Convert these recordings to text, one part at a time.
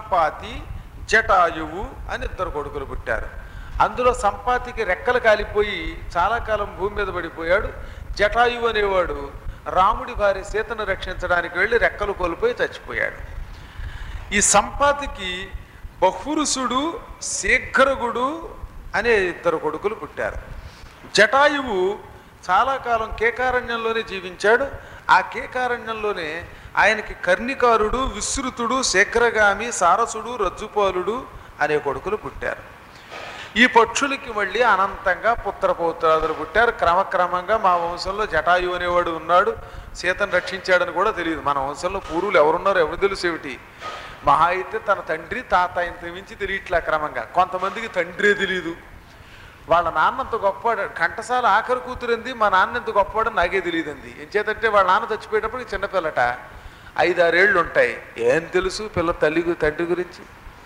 సంపాతి జటాయువు అని ఇద్దరు కొడుకులు పుట్టారు అందులో సంపాతికి రెక్కలు కాలిపోయి చాలా కాలం భూమి మీద పడిపోయాడు జటాయువు అనేవాడు రాముడి భార్య సీతను రక్షించడానికి వెళ్ళి రెక్కలు కోల్పోయి చచ్చిపోయాడు ఈ సంపాతికి బహురుసుడు శీఘ్రగుడు అనే ఇద్దరు కొడుకులు పుట్టారు జటాయువు చాలా కాలం కేకారణ్యంలోనే జీవించాడు ఆ కేకారణ్యంలోనే ఆయనకి కర్ణికారుడు విస్తృతుడు శీఘ్రగామి సారసుడు రజ్జుపాలుడు అనే కొడుకులు పుట్టారు ఈ పక్షులకి మళ్ళీ అనంతంగా పుత్రపౌత్రాదులు పుట్టారు క్రమక్రమంగా మా వంశంలో జటాయు అనేవాడు ఉన్నాడు సీతను రక్షించాడని కూడా తెలియదు మన వంశంలో పూర్వులు ఎవరున్నారో ఎవరు తెలుసు ఏమిటి మహా అయితే తన తండ్రి తాత ఇంత మించి తెలియట్లే క్రమంగా కొంతమందికి తండ్రే తెలియదు వాళ్ళ నాన్నంత గొప్పవాడు ఘంటసాల ఆఖరి కూతురింది మా నాన్న ఎంత గొప్పవాడు నాకే తెలియదండి ఎంచేతంటే వాళ్ళ నాన్న చచ్చిపోయేటప్పటికి చిన్నపిల్లట ఐదారేళ్ళు ఉంటాయి ఏం తెలుసు పిల్ల తల్లి గు- తండ్రి గురించి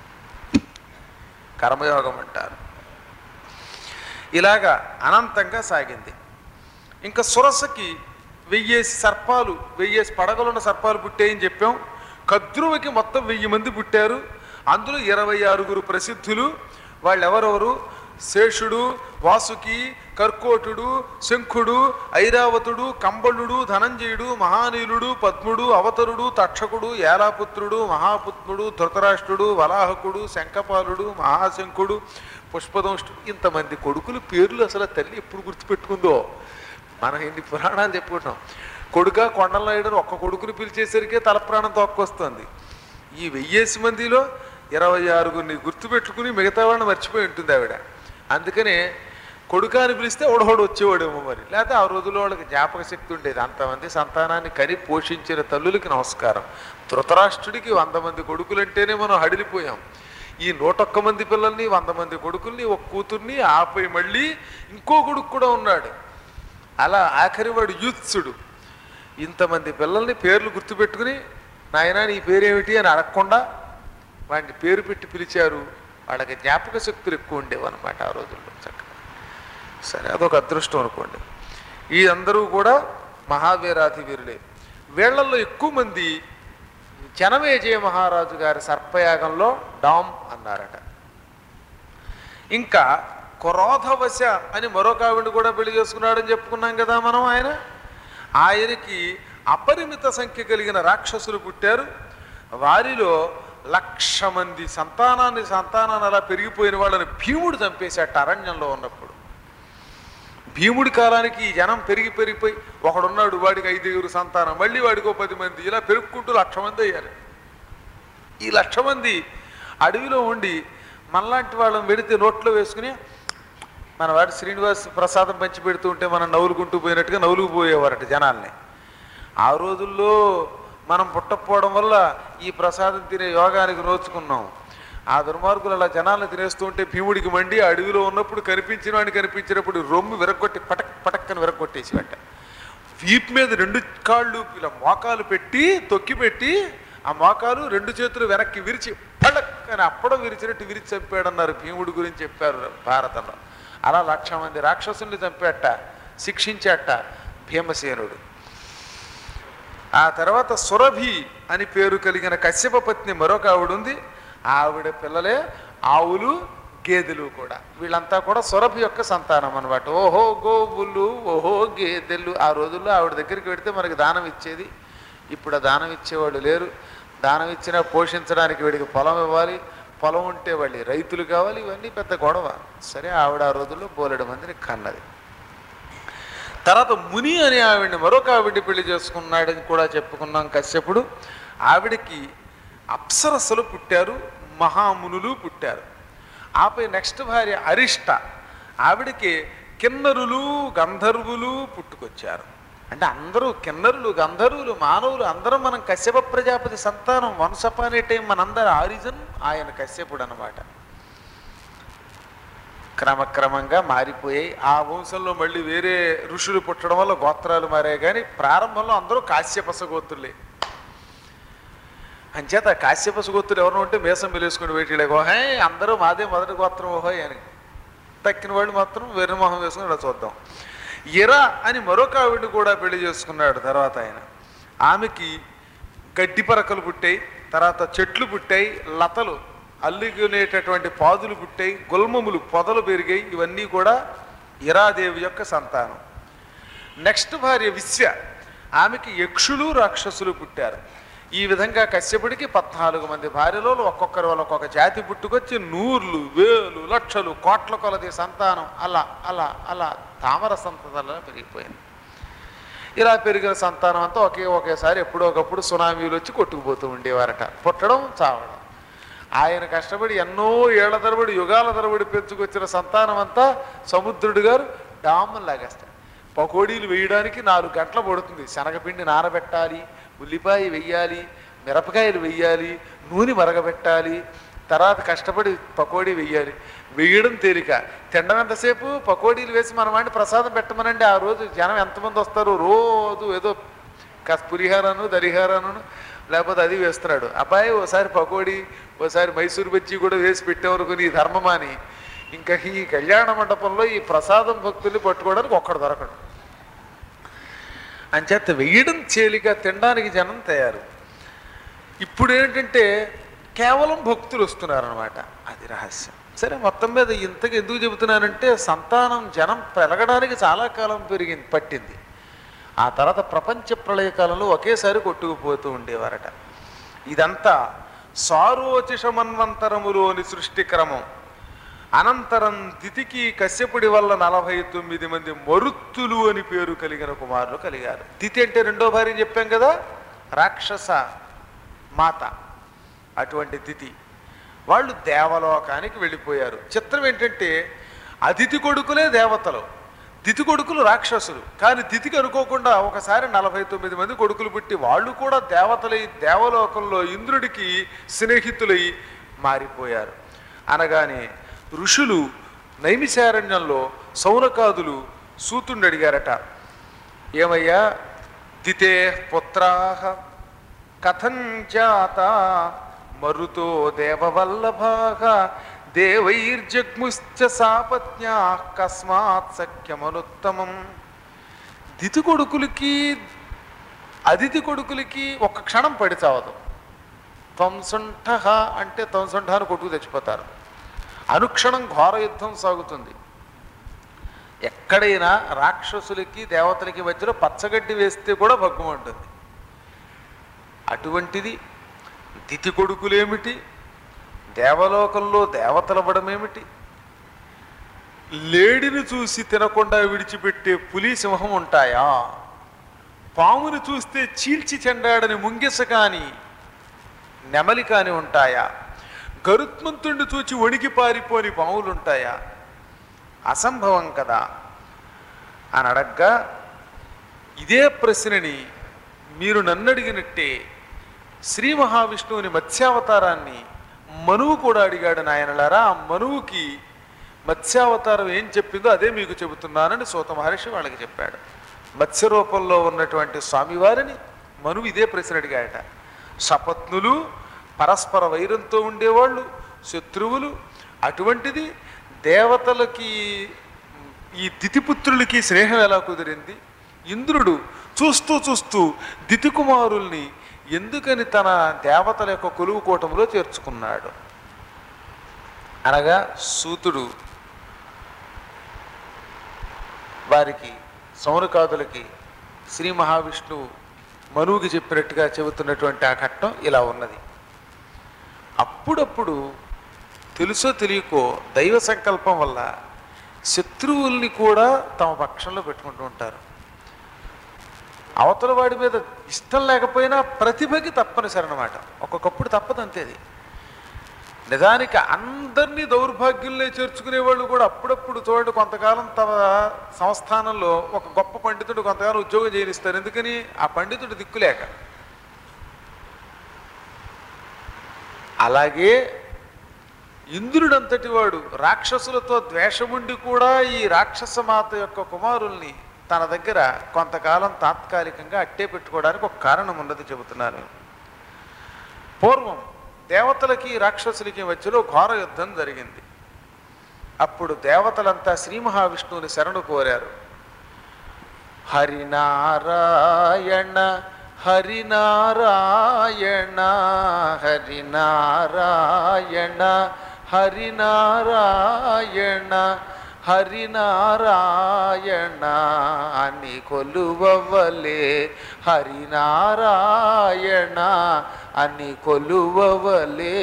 కర్మయోగం అంటారు ఇలాగా అనంతంగా సాగింది ఇంకా సురసకి వెయ్యేసి సర్పాలు వెయ్యేసి పడగలున్న సర్పాలు పుట్టాయని చెప్పాం కద్రువకి మొత్తం వెయ్యి మంది పుట్టారు అందులో ఇరవై ఆరుగురు ప్రసిద్ధులు వాళ్ళు ఎవరెవరు శేషుడు వాసుకి కర్కోటుడు శంఖుడు ఐరావతుడు కంబళుడు ధనంజయుడు మహానీలుడు పద్ముడు అవతరుడు తక్షకుడు ఏలాపుత్రుడు మహాపుత్రుడు ధృతరాష్ట్రుడు వలాహకుడు శంఖపాలుడు మహాశంఖుడు పుష్పదంష్టుడు ఇంతమంది కొడుకులు పేర్లు అసలు ఆ తల్లి ఎప్పుడు గుర్తుపెట్టుకుందో మనం ఎన్ని పురాణాలు చెప్పుకుంటాం కొడుక కొండలనాయుడు ఒక్క కొడుకుని పిలిచేసరికే తల ప్రాణం తొక్కొస్తుంది ఈ వెయ్యేసి మందిలో ఇరవై ఆరుగురిని గుర్తుపెట్టుకుని మిగతా వాళ్ళని మర్చిపోయి ఉంటుంది ఆవిడ అందుకనే కొడుక అని పిలిస్తే ఒడహోడు వచ్చేవాడేమో మరి లేకపోతే ఆ రోజుల్లో వాళ్ళకి జ్ఞాపక శక్తి ఉండేది అంతమంది సంతానాన్ని కని పోషించిన తల్లులకి నమస్కారం ధృతరాష్ట్రుడికి వంద మంది కొడుకులంటేనే మనం హడిలిపోయాం ఈ నూటొక్క మంది పిల్లల్ని వంద మంది కొడుకుల్ని ఒక కూతుర్ని ఆపై మళ్ళీ ఇంకో కొడుకు కూడా ఉన్నాడు అలా ఆఖరివాడు యూత్సుడు ఇంతమంది పిల్లల్ని పేర్లు గుర్తుపెట్టుకుని నాయనా నీ పేరేమిటి అని అడగకుండా వాడిని పేరు పెట్టి పిలిచారు వాళ్ళకి జ్ఞాపక శక్తులు ఎక్కువ ఉండేవి అనమాట ఆ రోజుల్లో చక్కగా సరే అదొక అదృష్టం అనుకోండి ఈ అందరూ కూడా మహావీరాధి వీరులే వీళ్ళల్లో ఎక్కువ మంది జనమేజయ మహారాజు గారి సర్పయాగంలో డామ్ అన్నారట ఇంకా క్రోధవశ అని మరొక ఆవిడ కూడా పెళ్లి చేసుకున్నాడని చెప్పుకున్నాం కదా మనం ఆయన ఆయనకి అపరిమిత సంఖ్య కలిగిన రాక్షసులు పుట్టారు వారిలో లక్ష మంది సంతానాన్ని సంతానాన్ని అలా పెరిగిపోయిన వాళ్ళని భీముడు చంపేశాట అరణ్యంలో ఉన్నప్పుడు భీముడి కాలానికి ఈ జనం పెరిగి పెరిగిపోయి ఒకడున్నాడు వాడికి ఐదుగురు సంతానం మళ్ళీ వాడికి ఓ పది మంది ఇలా పెరుగుకుంటూ లక్ష మంది అయ్యారు ఈ లక్ష మంది అడవిలో ఉండి మనలాంటి వాళ్ళని వెడితే నోట్లో వేసుకుని మన వాడు శ్రీనివాస్ ప్రసాదం పంచి పెడుతూ ఉంటే మనం నవ్వులుకుంటూ పోయినట్టుగా నవ్వులుకు పోయేవారట జనాల్ని ఆ రోజుల్లో మనం పుట్టకపోవడం వల్ల ఈ ప్రసాదం తినే యోగానికి నోచుకున్నాం ఆ దుర్మార్గులు అలా జనాలను తినేస్తూ ఉంటే భీముడికి మండి ఆ అడవిలో ఉన్నప్పుడు కనిపించిన వాడిని కనిపించినప్పుడు రొమ్ము విరగొట్టి పటక్ పటక్కని విరగొట్టేసి వెంట వీపు మీద రెండు కాళ్ళు ఇలా మోకాలు పెట్టి తొక్కి పెట్టి ఆ మోకాలు రెండు చేతులు వెనక్కి విరిచి పడక్ అని అప్పడం విరిచినట్టు విరిచి చంపాడన్నారు భీముడి గురించి చెప్పారు భారతంలో అలా లక్ష మంది రాక్షసుల్ని చంపేట శిక్షించేట భీమసేనుడు ఆ తర్వాత సురభి అని పేరు కలిగిన కశ్యప పత్ని మరొక ఆవిడ ఉంది ఆవిడ పిల్లలే ఆవులు గేదెలు కూడా వీళ్ళంతా కూడా సురభి యొక్క సంతానం అనమాట ఓహో గోవులు ఓహో గేదెలు ఆ రోజుల్లో ఆవిడ దగ్గరికి వెడితే మనకి దానం ఇచ్చేది ఇప్పుడు ఆ దానం ఇచ్చేవాళ్ళు లేరు దానం ఇచ్చినా పోషించడానికి వీడికి పొలం ఇవ్వాలి పొలం ఉంటే వాళ్ళు రైతులు కావాలి ఇవన్నీ పెద్ద గొడవ సరే ఆవిడ ఆ రోజుల్లో బోలెడు మందిని కన్నది తర్వాత ముని అనే ఆవిడ్ని మరొక ఆవిడ్ని పెళ్లి చేసుకున్నాడని కూడా చెప్పుకున్నాం కశ్యపుడు ఆవిడికి అప్సరస్సులు పుట్టారు మహామునులు పుట్టారు ఆపై నెక్స్ట్ భార్య అరిష్ట ఆవిడికి కిన్నరులు గంధర్వులు పుట్టుకొచ్చారు అంటే అందరూ కిన్నరులు గంధర్వులు మానవులు అందరం మనం కశ్యప ప్రజాపతి సంతానం వన్స్ అపాన్ ఏ టైం మనందరి ఆరిజన్ ఆయన కశ్యపుడు అనమాట క్రమక్రమంగా మారిపోయాయి ఆ వంశంలో మళ్ళీ వేరే ఋషులు పుట్టడం వల్ల గోత్రాలు మారాయి కానీ ప్రారంభంలో అందరూ కాశ్యపస గోత్రులే అంచేత కాశ్యపస గోత్రులు ఎవరు ఉంటే మేసం వెలేసుకుని వేటిలే ఓహే అందరూ మాదే మొదటి గోత్రం ఓహోయ్ అని తక్కిన వాళ్ళు మాత్రం వెర్రి మొహం వేసుకుని ఇలా చూద్దాం ఇరా అని మరొక ఆవిడని కూడా పెళ్లి చేసుకున్నాడు తర్వాత ఆయన ఆమెకి గడ్డి పరకలు పుట్టాయి తర్వాత చెట్లు పుట్టాయి లతలు అల్లుకునేటటువంటి పాదులు పుట్టాయి గుల్మములు పొదలు పెరిగాయి ఇవన్నీ కూడా ఇరాదేవి యొక్క సంతానం నెక్స్ట్ భార్య విశ్వ ఆమెకి యక్షులు రాక్షసులు పుట్టారు ఈ విధంగా కశ్యపుడికి పద్నాలుగు మంది భార్యలో ఒక్కొక్కరి వల్ల ఒక్కొక్క జాతి పుట్టుకొచ్చి నూర్లు వేలు లక్షలు కోట్ల కొలది సంతానం అలా అలా అలా తామర సంతతలా పెరిగిపోయింది ఇలా పెరిగిన సంతానం అంతా ఒకే ఒకేసారి ఎప్పుడో ఒకప్పుడు సునామీలు వచ్చి కొట్టుకుపోతూ ఉండేవారట పుట్టడం చావడం ఆయన కష్టపడి ఎన్నో ఏళ్ల తరబడి యుగాల తరబడి పెంచుకొచ్చిన సంతానం అంతా సముద్రుడు గారు డాములు లాగేస్తాడు పకోడీలు వేయడానికి నాలుగు గంటలు పడుతుంది శనగపిండి నానబెట్టాలి ఉల్లిపాయ వెయ్యాలి మిరపకాయలు వెయ్యాలి నూనె మరగబెట్టాలి తర్వాత కష్టపడి పకోడీ వెయ్యాలి వేయడం తేలిక తినడం ఎంతసేపు పకోడీలు వేసి మన వాడిని ప్రసాదం పెట్టమనండి ఆ రోజు జనం ఎంతమంది వస్తారు రోజు ఏదో కాస్త పులిహారాను దరిహారాను లేకపోతే అది వేస్తున్నాడు అబ్బాయి ఓసారి పకోడీ ఓసారి మైసూర్ బజ్జీ కూడా వేసి పెట్టేవరకు నీ ధర్మమాని ఇంకా ఈ కళ్యాణ మండపంలో ఈ ప్రసాదం భక్తుల్ని పట్టుకోవడానికి ఒక్కడు దొరకడు అంచేత వేయడం తేలిక తినడానికి జనం తయారు ఇప్పుడు ఏంటంటే కేవలం భక్తులు వస్తున్నారనమాట అది రహస్యం సరే మొత్తం మీద ఇంతకు ఎందుకు చెబుతున్నానంటే సంతానం జనం పెరగడానికి చాలా కాలం పెరిగింది పట్టింది ఆ తర్వాత ప్రపంచ ప్రళయ కాలంలో ఒకేసారి కొట్టుకుపోతూ ఉండేవారట ఇదంతా సారోచిషమన్వంతరములోని సృష్టి క్రమం అనంతరం దితికి కశ్యపుడి వల్ల నలభై తొమ్మిది మంది మరుత్తులు అని పేరు కలిగిన కుమారులు కలిగారు దితి అంటే రెండో భార్య చెప్పాం కదా రాక్షస మాత అటువంటి దితి వాళ్ళు దేవలోకానికి వెళ్ళిపోయారు చిత్రం ఏంటంటే అతిథి కొడుకులే దేవతలు దితి కొడుకులు రాక్షసులు కానీ దితికి అనుకోకుండా ఒకసారి నలభై తొమ్మిది మంది కొడుకులు పుట్టి వాళ్ళు కూడా దేవతలై దేవలోకంలో ఇంద్రుడికి స్నేహితులై మారిపోయారు అనగానే ఋషులు నైమిశారణ్యంలో సౌనకాదులు సూతుణ్ణి అడిగారట ఏమయ్యా దితే పుత్రాహ కథం జాత మరుతో దేవవల్లభాగ దేవైర్జగ్ముశ్చ సాపత్న్యా కస్మాత్ సఖ్యమనుత్తమం దితి కొడుకులకి అదితి కొడుకులకి ఒక క్షణం పడి చావదు త్వంసుంఠ అంటే త్వంసుంఠ అని కొట్టుకు తెచ్చిపోతారు అనుక్షణం ఘోర యుద్ధం సాగుతుంది ఎక్కడైనా రాక్షసులకి దేవతలకి మధ్యలో పచ్చగడ్డి వేస్తే కూడా భగ్గం ఉంటుంది అటువంటిది దితి కొడుకులేమిటి దేవలోకంలో దేవతలవ్వడమేమిటి లేడిని చూసి తినకుండా విడిచిపెట్టే పులి సింహం ఉంటాయా పాముని చూస్తే చీల్చి చెండాడని ముంగిస కాని నెమలి కాని ఉంటాయా గరుత్మంతుణ్ణి చూచి వణికి పారిపోని పాములుంటాయా అసంభవం కదా అని అడగ్గా ఇదే ప్రశ్నని మీరు నన్ను అడిగినట్టే శ్రీ మహావిష్ణువుని మత్స్యావతారాన్ని మనువు కూడా అడిగాడు నాయనలారా ఆ మనువుకి మత్స్యావతారం ఏం చెప్పిందో అదే మీకు చెబుతున్నానని సూత మహర్షి వాళ్ళకి చెప్పాడు మత్స్య రూపంలో ఉన్నటువంటి స్వామివారిని మనువు ఇదే ప్రశ్న అడిగాడట సపత్నులు పరస్పర వైరంతో ఉండేవాళ్ళు శత్రువులు అటువంటిది దేవతలకి ఈ దితిపుత్రులకి స్నేహం ఎలా కుదిరింది ఇంద్రుడు చూస్తూ చూస్తూ దితికుమారుల్ని ఎందుకని తన దేవతల యొక్క కొలువు కూటములో చేర్చుకున్నాడు అనగా సూతుడు వారికి సౌనకాదులకి శ్రీ మహావిష్ణువు మనువుకి చెప్పినట్టుగా చెబుతున్నటువంటి ఆ ఘట్టం ఇలా ఉన్నది అప్పుడప్పుడు తెలుసో తెలియకో దైవ సంకల్పం వల్ల శత్రువుల్ని కూడా తమ పక్షంలో పెట్టుకుంటూ ఉంటారు అవతల వాడి మీద ఇష్టం లేకపోయినా ప్రతిభకి తప్పనిసరి అనమాట ఒక్కొక్కప్పుడు తప్పదు అంతేది నిజానికి అందరినీ దౌర్భాగ్యుల్నే చేర్చుకునే వాళ్ళు కూడా అప్పుడప్పుడు చూడండి కొంతకాలం తమ సంస్థానంలో ఒక గొప్ప పండితుడు కొంతకాలం ఉద్యోగం చేయనిస్తారు ఎందుకని ఆ పండితుడు దిక్కులేక అలాగే ఇంద్రుడంతటి వాడు రాక్షసులతో ద్వేషముండి కూడా ఈ రాక్షస మాత యొక్క కుమారుల్ని తన దగ్గర కొంతకాలం తాత్కాలికంగా అట్టే పెట్టుకోవడానికి ఒక కారణం ఉన్నది చెబుతున్నాను పూర్వం దేవతలకి రాక్షసులకి మధ్యలో ఘోర యుద్ధం జరిగింది అప్పుడు దేవతలంతా శ్రీ మహావిష్ణువుని శరణు కోరారు హరినారాయణ హరినారాయణ హరినారాయణ హరినారాయణ హరినారాయణ అని కొలువవలే హరినారాయణ అని కొలువవలే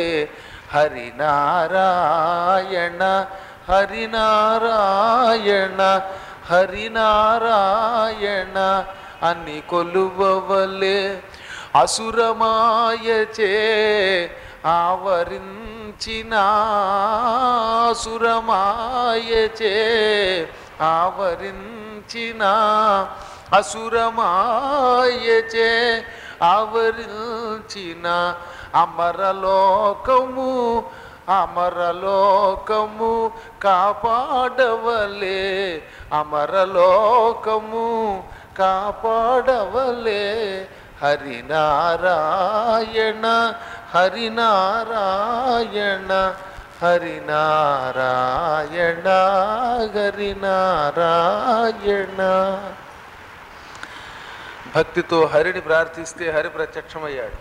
హరినారాయణ హరినారాయణ హరినారాయణ అని కొలువవలే అసురమాయచే ఆవరించిన అసురమాయచే ఆవరించిన అసురమాయచే ఆవరించిన అమరలోకము అమరలోకము కాపాడవలే అమరలోకము కాపాడవలే హరినారాయణ హరినారాయణ హరినారాయణ హరినారాయణ భక్తితో హరిని ప్రార్థిస్తే హరి ప్రత్యక్షమయ్యాడు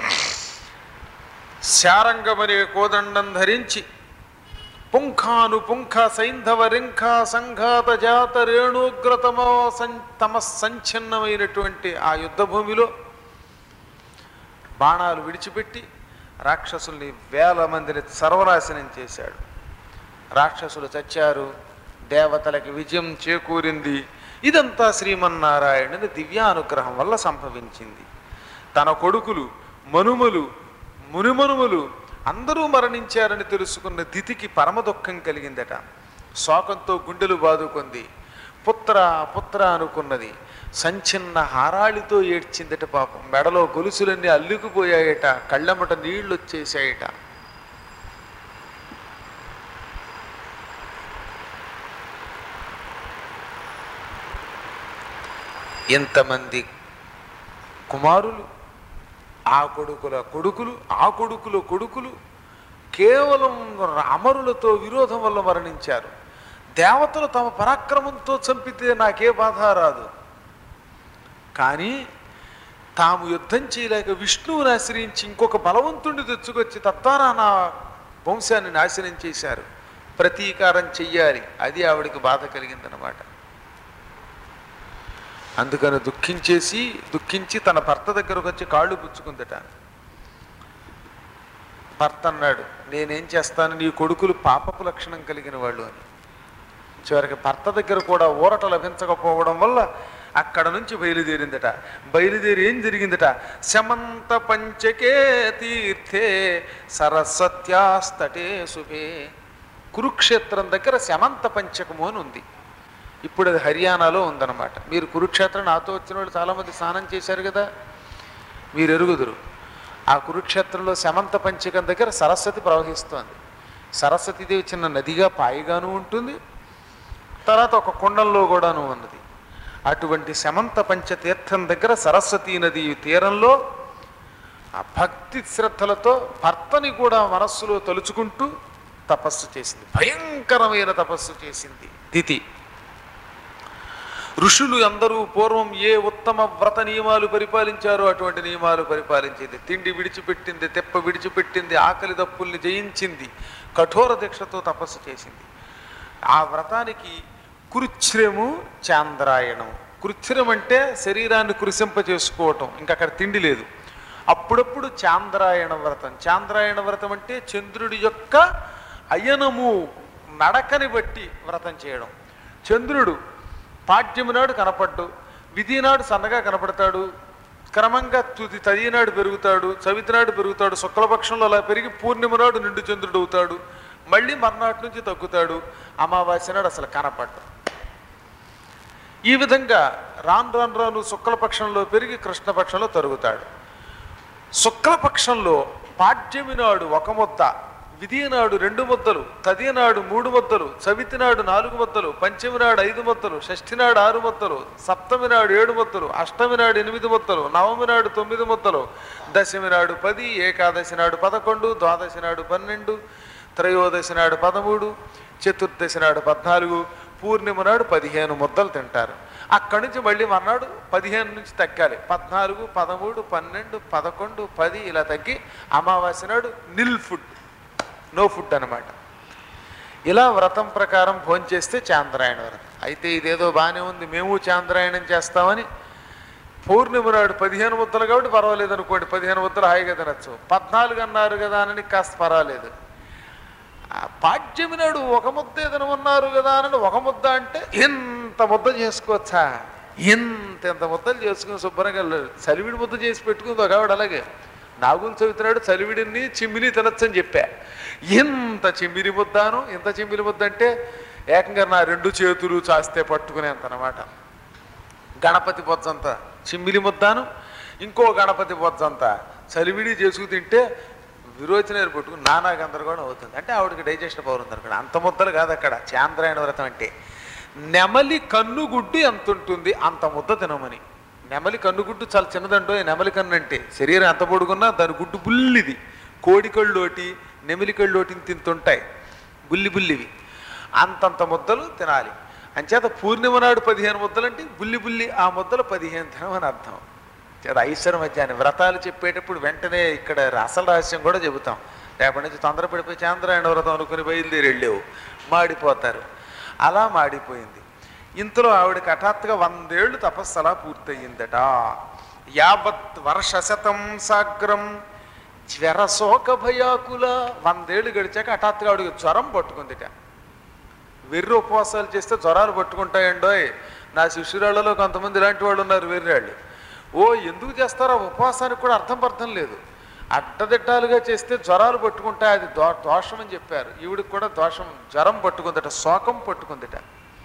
శారంగమనే కోదండం ధరించి పుంఖాను పుంఖ సైంధవ రింఖ సంఘాత జాత రేణుగ్రతమో సం తమ సంఛిన్నమైనటువంటి ఆ యుద్ధ భూమిలో బాణాలు విడిచిపెట్టి రాక్షసుల్ని వేల మందిని సర్వనాశనం చేశాడు రాక్షసులు చచ్చారు దేవతలకి విజయం చేకూరింది ఇదంతా శ్రీమన్నారాయణుని దివ్యానుగ్రహం వల్ల సంభవించింది తన కొడుకులు మనుమలు మునిమనుములు అందరూ మరణించారని తెలుసుకున్న దితికి పరమ దుఃఖం కలిగిందట శోకంతో గుండెలు బాదుకుంది పుత్ర పుత్ర అనుకున్నది సంచిన్న హారాళితో ఏడ్చిందట పాపం మెడలో గొలుసులన్నీ అల్లుకుపోయాయట కళ్ళమ్మట నీళ్లు వచ్చేసాయట ఎంతమంది కుమారులు ఆ కొడుకుల కొడుకులు ఆ కొడుకుల కొడుకులు కేవలం అమరులతో విరోధం వల్ల మరణించారు దేవతలు తమ పరాక్రమంతో చంపితే నాకే బాధ రాదు కానీ తాము యుద్ధం చేయలేక విష్ణువుని ఆశ్రయించి ఇంకొక బలవంతుడిని తెచ్చుకొచ్చి తద్వారా నా వంశాన్ని నాశనం చేశారు ప్రతీకారం చెయ్యాలి అది ఆవిడికి బాధ కలిగిందనమాట అందుకని దుఃఖించేసి దుఃఖించి తన భర్త దగ్గరకు వచ్చి కాళ్ళు పుచ్చుకుందట భర్త అన్నాడు నేనేం చేస్తాను నీ కొడుకులు పాపపు లక్షణం కలిగిన వాళ్ళు అని చివరికి భర్త దగ్గర కూడా ఊరట లభించకపోవడం వల్ల అక్కడ నుంచి బయలుదేరిందట బయలుదేరి ఏం జరిగిందట శమంత పంచకే తీర్థే సరస్వత్యాస్తటే శుభే కురుక్షేత్రం దగ్గర శమంత పంచకము అని ఉంది ఇప్పుడు అది హర్యానాలో ఉందన్నమాట మీరు కురుక్షేత్రం నాతో వచ్చిన వాళ్ళు చాలామంది స్నానం చేశారు కదా మీరు ఎరుగుదురు ఆ కురుక్షేత్రంలో శమంత పంచకం దగ్గర సరస్వతి ప్రవహిస్తోంది సరస్వతీదేవి చిన్న నదిగా పాయిగాను ఉంటుంది తర్వాత ఒక కుండంలో కూడాను ఉన్నది అటువంటి శమంత పంచతీర్థం దగ్గర సరస్వతీ నది తీరంలో ఆ భక్తి శ్రద్ధలతో భర్తని కూడా మనస్సులో తలుచుకుంటూ తపస్సు చేసింది భయంకరమైన తపస్సు చేసింది దితి ఋషులు అందరూ పూర్వం ఏ ఉత్తమ వ్రత నియమాలు పరిపాలించారో అటువంటి నియమాలు పరిపాలించింది తిండి విడిచిపెట్టింది తెప్ప విడిచిపెట్టింది ఆకలి దప్పుల్ని జయించింది కఠోర దీక్షతో తపస్సు చేసింది ఆ వ్రతానికి కృచ్ఛ్రము చాంద్రాయణం కృచ్ఛ్రం అంటే శరీరాన్ని కృశింప చేసుకోవటం ఇంకా అక్కడ తిండి లేదు అప్పుడప్పుడు చాంద్రాయణ వ్రతం చాంద్రాయణ వ్రతం అంటే చంద్రుడి యొక్క అయనము నడకని బట్టి వ్రతం చేయడం చంద్రుడు పాడ్యము నాడు కనపడ్డు విధి నాడు సన్నగా కనపడతాడు క్రమంగా తుది తది నాడు పెరుగుతాడు చవితి నాడు పెరుగుతాడు శుక్లపక్షంలో అలా పెరిగి పూర్ణిమ నాడు నిండు చంద్రుడు అవుతాడు మళ్ళీ మర్నాటి నుంచి తగ్గుతాడు అమావాస్య నాడు అసలు కనపడ్డు ఈ విధంగా రాను రాను రాను శుక్లపక్షంలో పెరిగి కృష్ణపక్షంలో తరుగుతాడు శుక్లపక్షంలో పాడ్యమి నాడు ఒక ముద్ద విధి నాడు రెండు ముద్దలు తది నాడు మూడు ముద్దలు చవితి నాడు నాలుగు ముద్దలు పంచమి నాడు ఐదు ముద్దలు షష్ఠి నాడు ఆరు ముద్దలు సప్తమి నాడు ఏడు ముద్దలు అష్టమి నాడు ఎనిమిది ముద్దలు నవమి నాడు తొమ్మిది ముద్దలు దశమి నాడు పది ఏకాదశి నాడు పదకొండు ద్వాదశి నాడు పన్నెండు త్రయోదశి నాడు పదమూడు చతుర్దశి నాడు పద్నాలుగు పూర్ణిమ నాడు పదిహేను ముద్దలు తింటారు అక్కడి నుంచి మళ్ళీ మర్నాడు పదిహేను నుంచి తగ్గాలి పద్నాలుగు పదమూడు పన్నెండు పదకొండు పది ఇలా తగ్గి అమావాస్య నాడు నిల్ ఫుడ్ నో ఫుడ్ అన్నమాట ఇలా వ్రతం ప్రకారం భోంచేస్తే చాంద్రాయణ వ్రతం అయితే ఇదేదో బాగానే ఉంది మేము చాంద్రాయణం చేస్తామని పూర్ణిమ నాడు పదిహేను ముద్దలు కాబట్టి పర్వాలేదు అనుకోండి పదిహేను ముద్దలు హాయిగా తినచ్చు పద్నాలుగు అన్నారు కదా అని కాస్త పర్వాలేదు ఆ పాడ్యమి నాడు ఒక ముద్ద తినమన్నారు కదా అని ఒక ముద్ద అంటే ఇంత ముద్ద చేసుకోవచ్చా ఇంత ఇంత ముద్దలు చేసుకుని శుభ్రంగా చలివిడి ముద్ద చేసి పెట్టుకుంది ఒక ఆవిడ అలాగే నాగులు చదువుతున్నాడు చలివిడిని చిమ్మిని తినొచ్చని చెప్పా ఇంత చిమ్మిలి ముద్దాను ఇంత చిమ్మిలి ముద్ద అంటే ఏకంగా నా రెండు చేతులు చాస్తే పట్టుకునేంత అనమాట గణపతి బొజ్జంత చిమ్మిలి ముద్దాను ఇంకో గణపతి బొజ్జంత చలివిడి చేసుకు తింటే విరోచనాలు పట్టుకుని నానా గందరగోళం అవుతుంది అంటే ఆవిడకి డైజెషన్ పవర్ ఉంది అక్కడ అంత ముద్దలు కాదు అక్కడ చాంద్రాయణ వ్రతం అంటే నెమలి కన్నుగుడ్డు ఎంత ఉంటుంది అంత ముద్ద తినమని నెమలి కన్నుగుడ్డు చాలా చిన్నదండో ఈ నెమలి కన్ను అంటే శరీరం ఎంత పొడుగున్నా దాని గుడ్డు బుల్లిది కోడి కళ్ళోటి నెమిలి కళ్ళోటి తింటుంటాయి బుల్లి బుల్లివి అంతంత ముద్దలు తినాలి అంచేత పూర్ణిమ నాడు పదిహేను ముద్దలు అంటే బుల్లి బుల్లి ఆ ముద్దలు పదిహేను తినమని అర్థం చేత ఐశ్వర్యం మధ్యాహ్నం వ్రతాలు చెప్పేటప్పుడు వెంటనే ఇక్కడ అసలు రహస్యం కూడా చెబుతాం రేపటి నుంచి తొందరపడిపోయి చాంద్రాయణ వ్రతం అనుకుని బయలుదేరి వెళ్ళేవు మాడిపోతారు అలా మాడిపోయింది ఇంతలో ఆవిడకి హఠాత్తుగా వందేళ్లు తపస్సు అలా పూర్తయిందట యావత్ వర్షశతం సాగ్రం జ్వర శోక భయాకుల వందేళ్లు గడిచాక హఠాత్తుగా ఆవిడకి జ్వరం పట్టుకుందిట వెర్రి ఉపవాసాలు చేస్తే జ్వరాలు పట్టుకుంటాయండోయ్ నా శిష్యురాళ్ళలో కొంతమంది ఇలాంటి వాళ్ళు ఉన్నారు వెర్రాళ్ళు ఓ ఎందుకు చేస్తారో ఆ ఉపవాసానికి కూడా అర్థం అర్థం లేదు అడ్డదిడ్డాలుగా చేస్తే జ్వరాలు పట్టుకుంటాయి అది దో దోషం అని చెప్పారు ఈవిడికి కూడా దోషం జ్వరం పట్టుకుందట శోకం పట్టుకుందట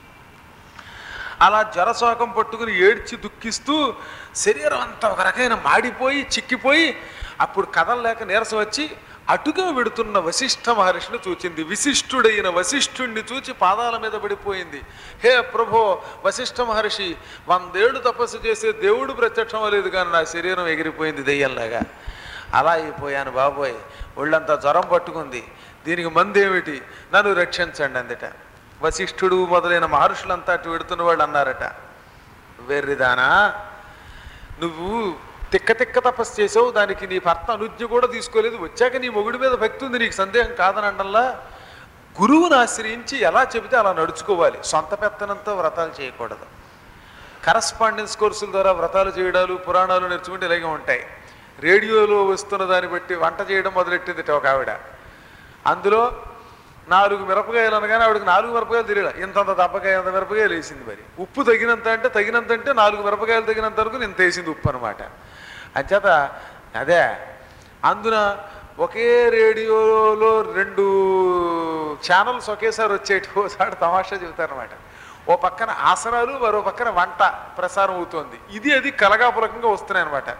అలా జ్వరశోకం పట్టుకుని ఏడ్చి దుఃఖిస్తూ శరీరం అంతా ఒక రకమైన మాడిపోయి చిక్కిపోయి అప్పుడు కదలలేక నీరసం వచ్చి అటుగా వెడుతున్న వశిష్ఠ మహర్షిని చూచింది విశిష్టుడైన వశిష్ఠుణ్ణి చూచి పాదాల మీద పడిపోయింది హే ప్రభో వశిష్ఠ మహర్షి వందేళ్లు తపస్సు చేసే దేవుడు ప్రత్యక్షం అవ్వలేదు కానీ నా శరీరం ఎగిరిపోయింది దెయ్యంలాగా అలా అయిపోయాను బాబోయ్ ఒళ్ళంతా జ్వరం పట్టుకుంది దీనికి మందు ఏమిటి నన్ను రక్షించండి అందట వశిష్ఠుడు మొదలైన మహర్షులంతా అటు వెడుతున్న వాళ్ళు అన్నారట వెర్రిదానా నువ్వు తిక్క తిక్క తపస్సు చేసావు దానికి నీ భర్త అనుజ్ఞ కూడా తీసుకోలేదు వచ్చాక నీ మొగుడి మీద భక్తి ఉంది నీకు సందేహం కాదనండల్లా గురువుని ఆశ్రయించి ఎలా చెబితే అలా నడుచుకోవాలి సొంత పెత్తనంతో వ్రతాలు చేయకూడదు కరస్పాండెన్స్ కోర్సుల ద్వారా వ్రతాలు చేయడాలు పురాణాలు నేర్చుకుంటే ఇలాగే ఉంటాయి రేడియోలో వస్తున్న దాన్ని బట్టి వంట చేయడం మొదలెట్టింది ఒక ఆవిడ అందులో నాలుగు మిరపకాయలు అనగానే ఆవిడకి నాలుగు మిరపకాయలు తెలియదు ఇంతంత దెబ్బకాయ అంత మిరపకాయలు వేసింది మరి ఉప్పు తగినంత అంటే తగినంత అంటే నాలుగు మిరపకాయలు తగినంత వరకు ఇంత వేసింది ఉప్పు అనమాట అంచేత అదే అందున ఒకే రేడియోలో రెండు ఛానల్స్ ఒకేసారి వచ్చేటి ఓసారి తమాషా చెబుతారనమాట ఓ పక్కన ఆసనాలు మరో పక్కన వంట ప్రసారం అవుతోంది ఇది అది కలగాపులకంగా వస్తున్నాయి అనమాట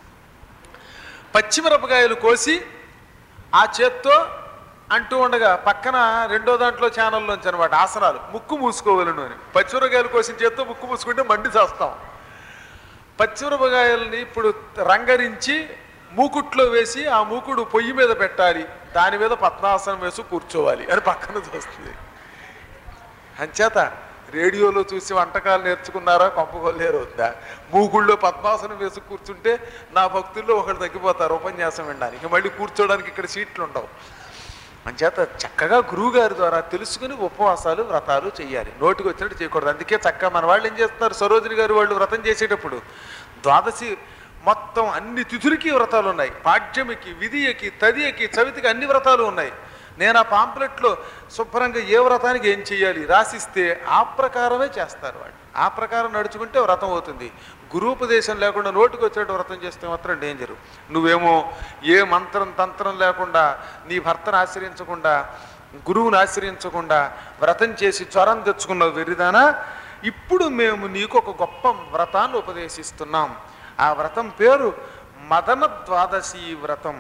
పచ్చిమిరపకాయలు కోసి ఆ చేత్తో అంటూ ఉండగా పక్కన రెండో దాంట్లో ఛానల్లోంచి అనమాట ఆసనాలు ముక్కు మూసుకోవాలను అని పచ్చిమిరపకాయలు కోసిన చేత్తో ముక్కు మూసుకుంటే మండి చేస్తాం పచ్చిమిరపకాయల్ని ఇప్పుడు రంగరించి మూకుట్లో వేసి ఆ మూకుడు పొయ్యి మీద పెట్టాలి దాని మీద పద్మాసనం వేసి కూర్చోవాలి అని పక్కన చూస్తుంది అంచేత రేడియోలో చూసి వంటకాలు నేర్చుకున్నారా కొంపకొల్లేరు వద్దా మూగుళ్ళో పద్మాసనం వేసి కూర్చుంటే నా భక్తుల్లో ఒకరు తగ్గిపోతారు ఉపన్యాసం వినడానికి మళ్ళీ కూర్చోడానికి ఇక్కడ సీట్లు ఉండవు అంచేత చక్కగా గురువు గారి ద్వారా తెలుసుకుని ఉపవాసాలు వ్రతాలు చేయాలి నోటికి వచ్చినట్టు చేయకూడదు అందుకే చక్కగా మన వాళ్ళు ఏం చేస్తున్నారు సరోజిని గారు వాళ్ళు వ్రతం చేసేటప్పుడు ద్వాదశి మొత్తం అన్ని తిథులకి వ్రతాలు ఉన్నాయి పాడ్యమికి విధియకి తదియకి చవితికి అన్ని వ్రతాలు ఉన్నాయి నేను ఆ పాంప్లెట్లో శుభ్రంగా ఏ వ్రతానికి ఏం చేయాలి రాసిస్తే ఆ ప్రకారమే చేస్తారు వాళ్ళు ఆ ప్రకారం నడుచుకుంటే వ్రతం అవుతుంది గురూపదేశం లేకుండా నోటికి వచ్చినట్టు వ్రతం చేస్తే మాత్రం డేంజరు నువ్వేమో ఏ మంత్రం తంత్రం లేకుండా నీ భర్తను ఆశ్రయించకుండా గురువుని ఆశ్రయించకుండా వ్రతం చేసి జ్వరం తెచ్చుకున్నావు వెర్రిదానా ఇప్పుడు మేము నీకు ఒక గొప్ప వ్రతాన్ని ఉపదేశిస్తున్నాం ఆ వ్రతం పేరు మదన ద్వాదశి వ్రతం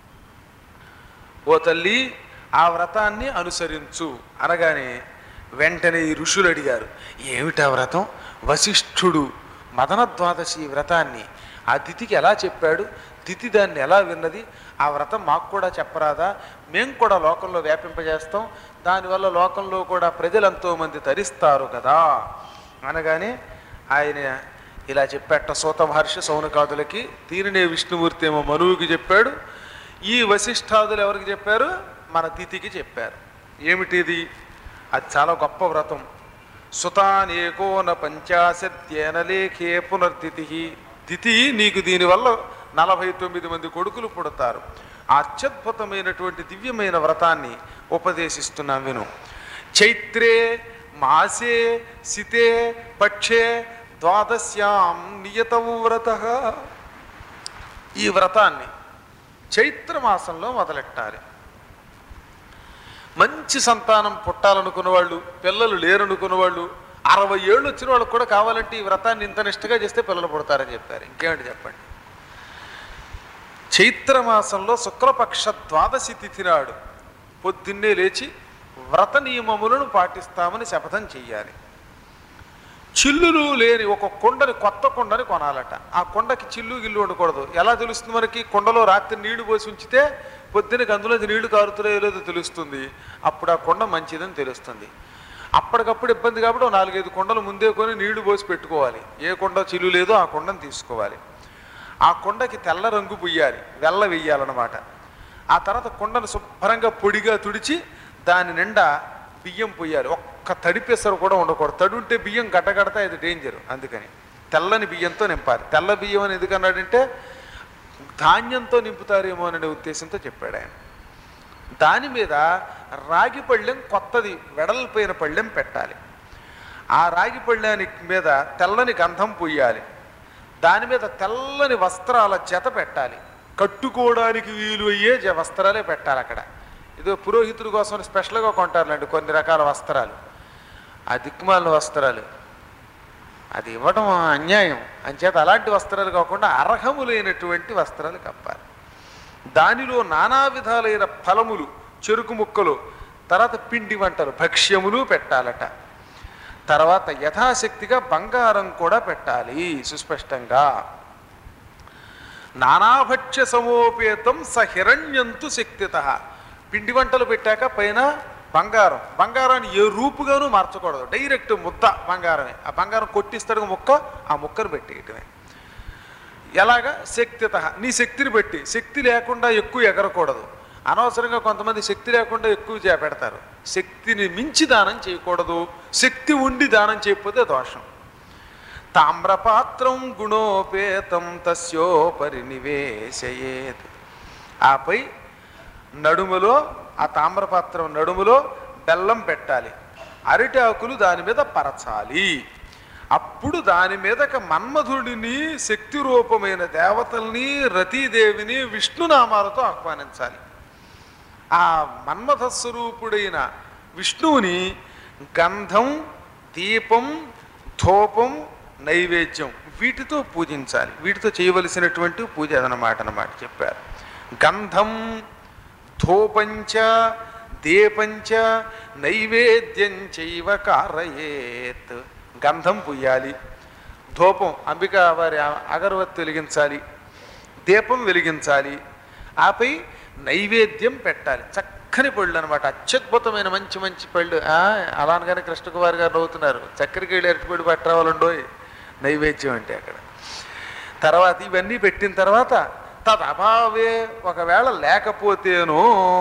ఓ తల్లి ఆ వ్రతాన్ని అనుసరించు అనగానే వెంటనే ఈ ఋషులు అడిగారు ఏమిటా వ్రతం వశిష్ఠుడు మదన ద్వాదశి వ్రతాన్ని ఆ తిథికి ఎలా చెప్పాడు తిథి దాన్ని ఎలా విన్నది ఆ వ్రతం మాకు కూడా చెప్పరాదా మేము కూడా లోకంలో వ్యాపింపజేస్తాం దానివల్ల లోకంలో కూడా ప్రజలు ఎంతోమంది తరిస్తారు కదా అనగానే ఆయన ఇలా చెప్పాట సూత మహర్షి సౌనకాదులకి దీనినే విష్ణుమూర్తి ఏమో మనువుకి చెప్పాడు ఈ వశిష్ఠాదులు ఎవరికి చెప్పారు మన తిథికి చెప్పారు ఏమిటిది అది చాలా గొప్ప వ్రతం సుతానేకోన పంచాశత్యేన లేఖే పునర్దితి తిథి నీకు దీనివల్ల నలభై తొమ్మిది మంది కొడుకులు పుడతారు ఆ అత్యద్భుతమైనటువంటి దివ్యమైన వ్రతాన్ని ఉపదేశిస్తున్నాం విను చైత్రే మాసే సితే పక్షే ద్వాదశ్యాం నియతం వ్రత ఈ వ్రతాన్ని చైత్ర మాసంలో మొదలెట్టాలి మంచి సంతానం పుట్టాలనుకున్న వాళ్ళు పిల్లలు లేరనుకున్న వాళ్ళు అరవై ఏళ్ళు వచ్చిన వాళ్ళకి కూడా కావాలంటే ఈ వ్రతాన్ని ఇంత నిష్టగా చేస్తే పిల్లలు పుడతారని చెప్పారు ఇంకేమిటి చెప్పండి చైత్ర మాసంలో శుక్లపక్ష ద్వాదశి తిథి నాడు పొద్దున్నే లేచి వ్రత నియమములను పాటిస్తామని శపథం చెయ్యాలి చిల్లులు లేని ఒక కొండని కొత్త కొండని కొనాలట ఆ కొండకి చిల్లు గిల్లు ఉండకూడదు ఎలా తెలుస్తుంది మనకి కొండలో రాత్రి నీళ్లు పోసి ఉంచితే పొద్దునకి అందులో నీళ్లు కారుతున్నాయో లేదో తెలుస్తుంది అప్పుడు ఆ కొండ మంచిదని తెలుస్తుంది అప్పటికప్పుడు ఇబ్బంది కాబట్టి ఓ నాలుగైదు కొండలు ముందే కొని నీళ్లు పోసి పెట్టుకోవాలి ఏ కొండ చిల్లు లేదో ఆ కొండను తీసుకోవాలి ఆ కొండకి తెల్ల రంగు పుయ్యాలి వెల్ల వెయ్యాలన్నమాట ఆ తర్వాత కొండను శుభ్రంగా పొడిగా తుడిచి దాని నిండా బియ్యం పొయ్యాలి ఒక్క తడిపెసరు కూడా ఉండకూడదు తడి ఉంటే బియ్యం గడ్డగడతా ఇది డేంజర్ అందుకని తెల్లని బియ్యంతో నింపాలి తెల్ల బియ్యం అని ఎందుకన్నాడంటే ధాన్యంతో నింపుతారేమో అనే ఉద్దేశంతో చెప్పాడు ఆయన దాని మీద రాగి పళ్ళెం కొత్తది వెడల్పోయిన పళ్ళెం పెట్టాలి ఆ రాగి పళ్ళెనికి మీద తెల్లని గంధం పొయ్యాలి దాని మీద తెల్లని వస్త్రాల జత పెట్టాలి కట్టుకోవడానికి వీలు అయ్యే జ- వస్త్రాలే పెట్టాలి అక్కడ ఇదో పురోహితుడి కోసం స్పెషల్గా కొంటారులేండి కొన్ని రకాల వస్త్రాలు ఆ దిక్కుమాలిన వస్త్రాలు అది ఇవ్వడం అన్యాయం అంచేత అలాంటి వస్త్రాలు కాకుండా అర్హములైనటువంటి వస్త్రాలు కప్పాలి దానిలో నానా విధాలైన ఫలములు చెరుకు ముక్కలు తర్వాత పిండి వంటలు భక్ష్యములు పెట్టాలట తర్వాత యథాశక్తిగా బంగారం కూడా పెట్టాలి సుస్పష్టంగా నానాభక్ష్య సమోపేతం స హిరణ్యంతు శక్తిత పిండి వంటలు పెట్టాక పైన బంగారం బంగారాన్ని ఏ రూపుగానూ మార్చకూడదు డైరెక్ట్ ముద్ద బంగారమే ఆ బంగారం కొట్టిస్తాడు ముక్క ఆ ముక్కను పెట్టేయటమే ఎలాగా శక్తిత నీ శక్తిని బట్టి శక్తి లేకుండా ఎక్కువ ఎగరకూడదు అనవసరంగా కొంతమంది శక్తి లేకుండా ఎక్కువ చే- పెడతారు శక్తిని మించి దానం చేయకూడదు శక్తి ఉండి దానం చేయకపోతే దోషం తామ్రపాత్రం గుణోపేతం తస్యోపరి నివేశయేత్ ఆపై నడుములో ఆ తామ్రపాత్రం నడుములో బెల్లం పెట్టాలి అరటి ఆకులు దాని మీద పరచాలి అప్పుడు దాని మీదక మన్మధుడిని శక్తి రూపమైన దేవతల్ని రతీదేవిని విష్ణునామాలతో ఆహ్వానించాలి ఆ మన్మథ స్వరూపుడైన విష్ణువుని గంధం దీపం ధూపం నైవేద్యం వీటితో పూజించాలి వీటితో చేయవలసినటువంటి పూజ అదనమాట అన్నమాట చెప్పారు గంధం ధూపంచ దీపంచ నైవేద్యం చైవ కారయేత్ గంధం పుయ్యాలి ధూపం అంబిక వారి అగరవత్తి వెలిగించాలి దీపం వెలిగించాలి ఆపై నైవేద్యం పెట్టాలి చక్కని పళ్ళు అనమాట అత్యద్భుతమైన మంచి మంచి పళ్ళు ఆ, అలా అనగానే కృష్ణకుమార్ గారు నవ్వుతున్నారు చక్కెరకి వెళ్ళి అరటిపళ్ళు పట్టరావాలండోయ్ నైవేద్యం అంటే అక్కడ తర్వాత ఇవన్నీ పెట్టిన తర్వాత తదభావే ఒకవేళ లేకపోతేనో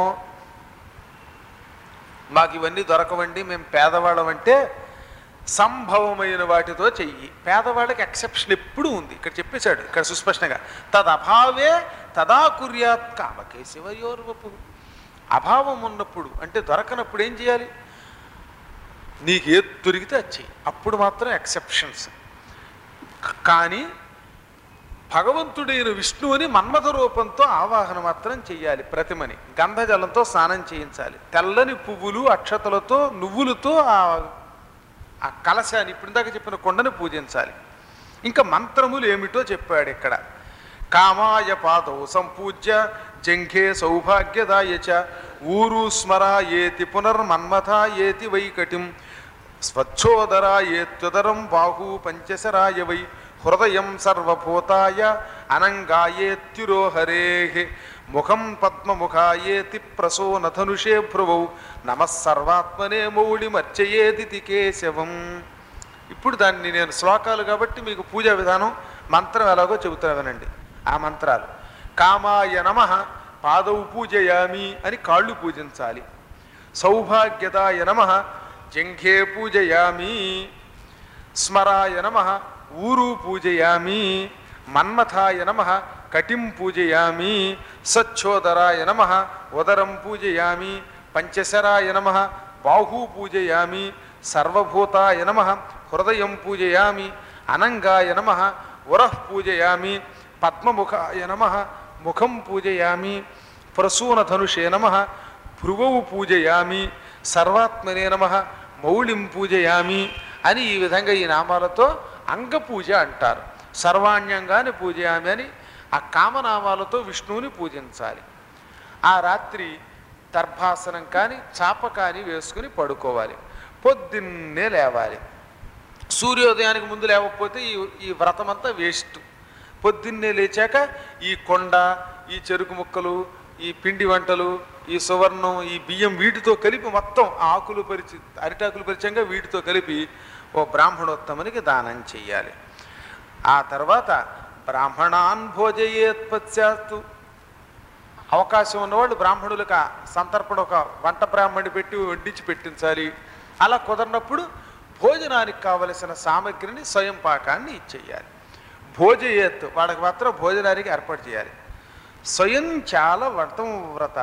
మాకు ఇవన్నీ దొరకవండి మేము పేదవాళ్ళం అంటే సంభవమైన వాటితో చెయ్యి పేదవాళ్ళకి ఎక్సెప్షన్ ఎప్పుడూ ఉంది ఇక్కడ చెప్పేశాడు ఇక్కడ సుస్పష్టంగా తదభావే తదా కుర్యాత్ కామకే శివయోర్వపు అభావం ఉన్నప్పుడు అంటే దొరకనప్పుడు ఏం చేయాలి నీకు ఏది దొరికితే అది చెయ్యి అప్పుడు మాత్రం ఎక్సెప్షన్స్ కానీ భగవంతుడైన విష్ణువుని మన్మథ రూపంతో ఆవాహన మాత్రం చెయ్యాలి ప్రతిమని గంధజలంతో స్నానం చేయించాలి తెల్లని పువ్వులు అక్షతలతో నువ్వులతో ఆ ఆ కలశాన్ని ఇప్పుడు దాకా చెప్పిన కొండని పూజించాలి ఇంకా మంత్రములు ఏమిటో చెప్పాడు ఇక్కడ కామాయ పాదౌ సంపూజ్య జంఘే సౌభాగ్యదాయ చ ఊరు స్మరా ఏతి పునర్మన్మథ ఏతి వైకటిం స్వచ్ఛోదరాయేత్యుదరం బాహు పంచశరాయ వై హృదయం సర్వభూతాయ అనంగాయేత్యురోహరే ముఖం పద్మముఖాయేతి ప్రసోనధనుషే భ్రువౌ నమస్సర్వాత్మనే మౌళి మర్చయేది కేశవం ఇప్పుడు దాన్ని నేను శ్లోకాలు కాబట్టి మీకు పూజా విధానం మంత్రం ఎలాగో చెబుతున్నా వినండి ఆ మంత్రాలు కామాయ నమ పాదవు పూజయామి అని కాళ్ళు పూజించాలి సౌభాగ్యదాయ నమ జంఘే పూజయామి స్మరాయ నమ ఊరు పూజయామి మన్మథాయ నమ కటిం పూజయామి సచ్చోదరాయ నమ ఉదరం పూజయామి పంచశరాయ నమ బాహు పూజయామి సర్వభూతాయ నమ హృదయం పూజయామి అనంగాయ నమ ఉరః పూజయామి పద్మముఖాయ నమ ముఖం పూజయామి ప్రసూనధనుషే నమ భ్రువౌ పూజయామి సర్వాత్మనే నమ మౌళిం పూజయామి అని ఈ విధంగా ఈ నామాలతో అంగపూజ అంటారు సర్వాణ్యంగాని పూజయామి అని ఆ కామనామాలతో విష్ణువుని పూజించాలి ఆ రాత్రి దర్భాసనం కానీ చాప కానీ వేసుకుని పడుకోవాలి పొద్దున్నే లేవాలి సూర్యోదయానికి ముందు లేవకపోతే ఈ ఈ వ్రతమంతా వేస్ట్ పొద్దున్నే లేచాక ఈ కొండ ఈ చెరుకు ముక్కలు ఈ పిండి వంటలు ఈ సువర్ణం ఈ బియ్యం వీటితో కలిపి మొత్తం ఆకులు పరిచి అరిటాకులు పరిచయంగా వీటితో కలిపి ఓ బ్రాహ్మణోత్తమునికి దానం చెయ్యాలి ఆ తర్వాత బ్రాహ్మణాన్ భోజయేత్ పశ్చాత్తు అవకాశం ఉన్నవాళ్ళు బ్రాహ్మణులకు ఆ సంతర్పణ ఒక వంట బ్రాహ్మణి పెట్టి వడ్డించి పెట్టించాలి అలా కుదరినప్పుడు భోజనానికి కావలసిన సామగ్రిని స్వయం పాకాన్ని ఇచ్చేయాలి భోజయేత్ వాళ్ళకి మాత్రం భోజనానికి ఏర్పాటు చేయాలి స్వయం చాలా వ్రతం వ్రత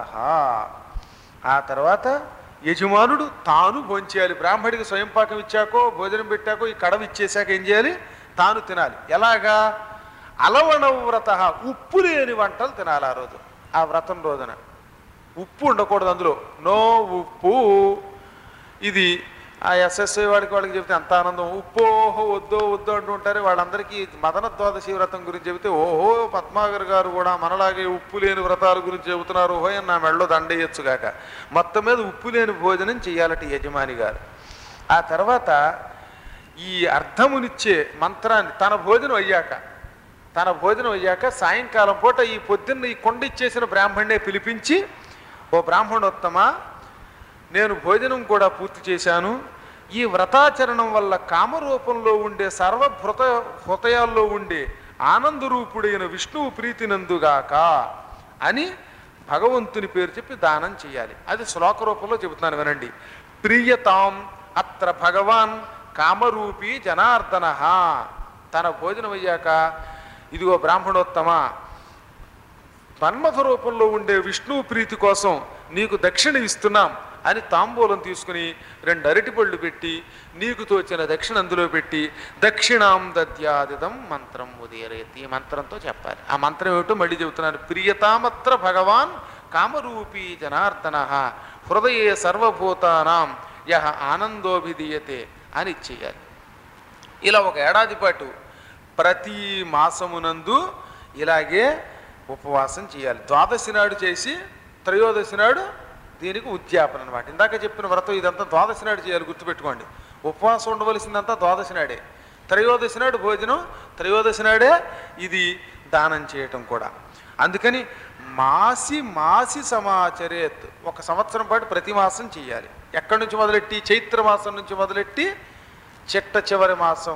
ఆ తర్వాత యజమానుడు తాను భోంచేయాలి బ్రాహ్మడికి స్వయం పాకం ఇచ్చాకో భోజనం పెట్టాకో ఈ కడవ ఇచ్చేశాక ఏం చేయాలి తాను తినాలి ఎలాగా అలవణ వ్రత ఉప్పు లేని వంటలు తినాలి ఆ రోజు ఆ వ్రతం రోజున ఉప్పు ఉండకూడదు అందులో నో ఉప్పు ఇది ఆ ఎస్ఎస్ఐ వాడికి వాళ్ళకి చెబితే అంత ఆనందం ఉప్పు ఓహో వద్దో వద్దో అంటూ ఉంటారు వాళ్ళందరికీ మదన ద్వాదశి వ్రతం గురించి చెబితే ఓహో పద్మాగర్ గారు కూడా మనలాగే ఉప్పు లేని వ్రతాల గురించి చెబుతున్నారు ఓహో అని నా మెళ్ళో దండేయచ్చుగాక మొత్తం మీద ఉప్పు లేని భోజనం చెయ్యాలట యజమాని గారు ఆ తర్వాత ఈ అర్థమునిచ్చే మంత్రాన్ని తన భోజనం అయ్యాక తన భోజనం అయ్యాక సాయంకాలం పూట ఈ పొద్దున్న ఈ కొండ ఇచ్చేసిన బ్రాహ్మణ్ణే పిలిపించి ఓ బ్రాహ్మణోత్తమ నేను భోజనం కూడా పూర్తి చేశాను ఈ వ్రతాచరణం వల్ల కామరూపంలో ఉండే సర్వభృత హృదయాల్లో ఉండే ఆనందరూపుడైన విష్ణువు ప్రీతినందుగాక అని భగవంతుని పేరు చెప్పి దానం చేయాలి అది శ్లోక రూపంలో చెబుతున్నాను వినండి ప్రియతాం అత్ర భగవాన్ కామరూపీ జనార్దన తన భోజనం అయ్యాక ఇదిగో బ్రాహ్మణోత్తమ మన్మథ రూపంలో ఉండే విష్ణువు ప్రీతి కోసం నీకు దక్షిణ ఇస్తున్నాం అని తాంబూలం తీసుకుని రెండు అరటిపళ్ళు పెట్టి నీకు తోచిన దక్షిణ అందులో పెట్టి దక్షిణాం దద్యాదిదం మంత్రం ఉదయరేతి ఈ మంత్రంతో చెప్పాలి ఆ మంత్రం ఏమిటో మళ్ళీ చెబుతున్నాను ప్రియతామత్ర భగవాన్ కామరూపీ జనార్దన హృదయే సర్వభూతానాం యహ ఆనందోభిధీయతే అని ఇచ్చేయాలి ఇలా ఒక ఏడాది పాటు ప్రతి మాసమునందు ఇలాగే ఉపవాసం చేయాలి ద్వాదశి నాడు చేసి త్రయోదశి నాడు దీనికి ఉద్యాపన అనమాట ఇందాక చెప్పిన వ్రతం ఇదంతా ద్వాదశి నాడు చేయాలి గుర్తుపెట్టుకోండి ఉపవాసం ఉండవలసిందంతా ద్వాదశి నాడే త్రయోదశి నాడు భోజనం త్రయోదశి నాడే ఇది దానం చేయటం కూడా అందుకని మాసి మాసి సమాచరేత్ ఒక సంవత్సరం పాటు ప్రతి మాసం చేయాలి ఎక్కడి నుంచి మొదలెట్టి చైత్ర మాసం నుంచి మొదలెట్టి చిట్ట చివరి మాసం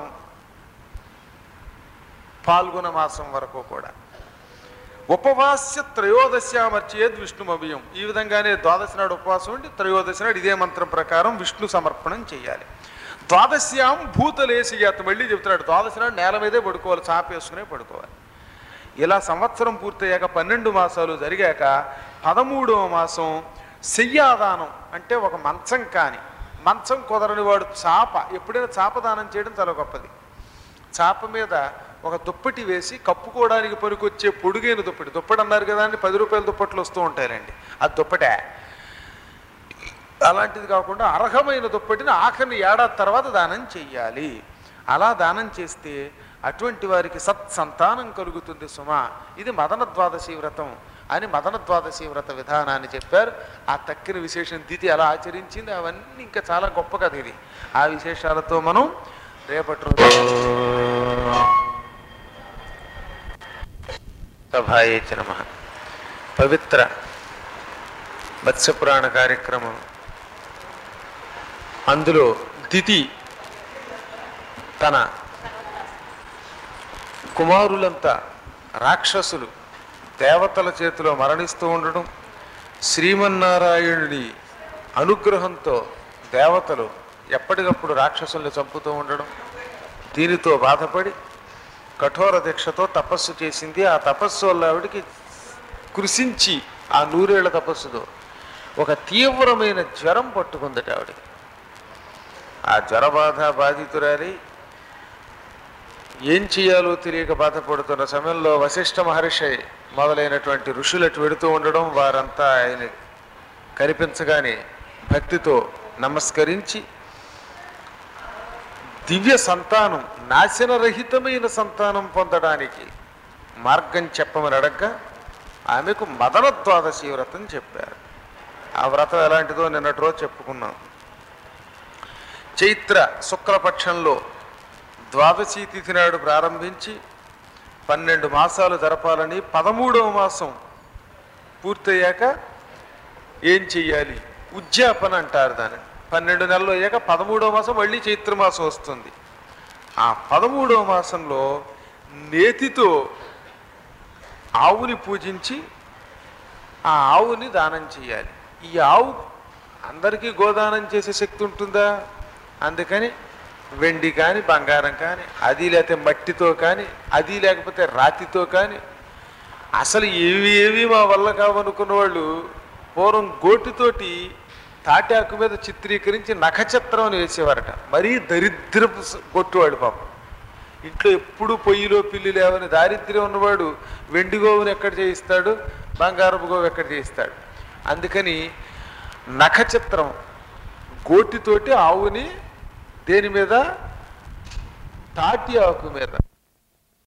పాల్గొన మాసం వరకు కూడా ఉపవాస్య త్రయోదశ్యామర్చేద్ విష్ణుమవ్యం ఈ విధంగానే ద్వాదశి నాడు ఉపవాసం ఉండి త్రయోదశి నాడు ఇదే మంత్రం ప్రకారం విష్ణు సమర్పణం చేయాలి ద్వాదశ్యాం భూతలేసియాత్ మళ్ళీ చెప్తున్నాడు ద్వాదశి నాడు నేల మీదే పడుకోవాలి చాపేసుకునే పడుకోవాలి ఇలా సంవత్సరం పూర్తయ్యాక పన్నెండు మాసాలు జరిగాక పదమూడవ మాసం శయ్యాదానం అంటే ఒక మంచం కాని మంచం కుదరని వాడు చాప ఎప్పుడైనా చాప దానం చేయడం చాలా గొప్పది చాప మీద ఒక దుప్పటి వేసి కప్పుకోవడానికి పనికొచ్చే పొడుగైన దుప్పటి దుప్పటి అన్నారు కదా అని పది రూపాయల దుప్పట్లు వస్తూ ఉంటాయండి ఆ దుప్పటే అలాంటిది కాకుండా అర్హమైన దుప్పటిని ఆఖరిని ఏడాది తర్వాత దానం చెయ్యాలి అలా దానం చేస్తే అటువంటి వారికి సత్సంతానం కలుగుతుంది సుమా ఇది మదన ద్వాదశి వ్రతం అని మదన ద్వాదశి వ్రత విధానాన్ని చెప్పారు ఆ తక్కిన విశేషం తిథి అలా ఆచరించింది అవన్నీ ఇంకా చాలా గొప్ప కథ ఇది ఆ విశేషాలతో మనం రేపటి రోజు సభాయే నమ పవిత్ర మత్స్యపురాణ కార్యక్రమం అందులో దితి తన కుమారులంతా రాక్షసులు దేవతల చేతిలో మరణిస్తూ ఉండడం శ్రీమన్నారాయణుడి అనుగ్రహంతో దేవతలు ఎప్పటికప్పుడు రాక్షసుల్ని చంపుతూ ఉండడం దీనితో బాధపడి కఠోర దీక్షతో తపస్సు చేసింది ఆ తపస్సు వల్ల ఆవిడికి కృషించి ఆ నూరేళ్ల తపస్సుతో ఒక తీవ్రమైన జ్వరం పట్టుకుందట ఆవిడకి ఆ జ్వరబాధ బాధితురాలి ఏం చేయాలో తెలియక బాధపడుతున్న సమయంలో వశిష్ఠ మహర్షి మొదలైనటువంటి ఋషులు అటు వెడుతూ ఉండడం వారంతా ఆయన కనిపించగానే భక్తితో నమస్కరించి దివ్య సంతానం నాశనరహితమైన సంతానం పొందడానికి మార్గం చెప్పమని అడగ్గా ఆమెకు మదన ద్వాదశి వ్రతం చెప్పారు ఆ వ్రతం ఎలాంటిదో నిన్నటి రోజు చెప్పుకున్నాం చైత్ర శుక్లపక్షంలో ద్వాదశి తిథి నాడు ప్రారంభించి పన్నెండు మాసాలు జరపాలని పదమూడవ మాసం పూర్తయ్యాక ఏం చెయ్యాలి ఉద్యాపన అంటారు దాన్ని పన్నెండు నెలలు అయ్యాక పదమూడవ మాసం మళ్ళీ చైత్ర మాసం వస్తుంది ఆ పదమూడవ మాసంలో నేతితో ఆవుని పూజించి ఆ ఆవుని దానం చేయాలి ఈ ఆవు అందరికీ గోదానం చేసే శక్తి ఉంటుందా అందుకని వెండి కానీ బంగారం కానీ అది లేకపోతే మట్టితో కానీ అది లేకపోతే రాతితో కానీ అసలు ఏవి ఏవి మా వల్ల కావనుకున్న వాళ్ళు పూర్వం గోటితోటి తాటాకు మీద చిత్రీకరించి నఖచిత్రం అని వేసేవారట మరీ దరిద్రపు స- గొట్టువాడు పాపం ఇంట్లో ఎప్పుడు పొయ్యిలో పిల్లి లేవని దారిద్ర్యం ఉన్నవాడు వెండి గోవుని ఎక్కడ చేయిస్తాడు బంగారపు గోవు ఎక్కడ చేయిస్తాడు అందుకని నఖచిత్రం గోటితోటి ఆవుని దేని మీద తాటి ఆకు మీద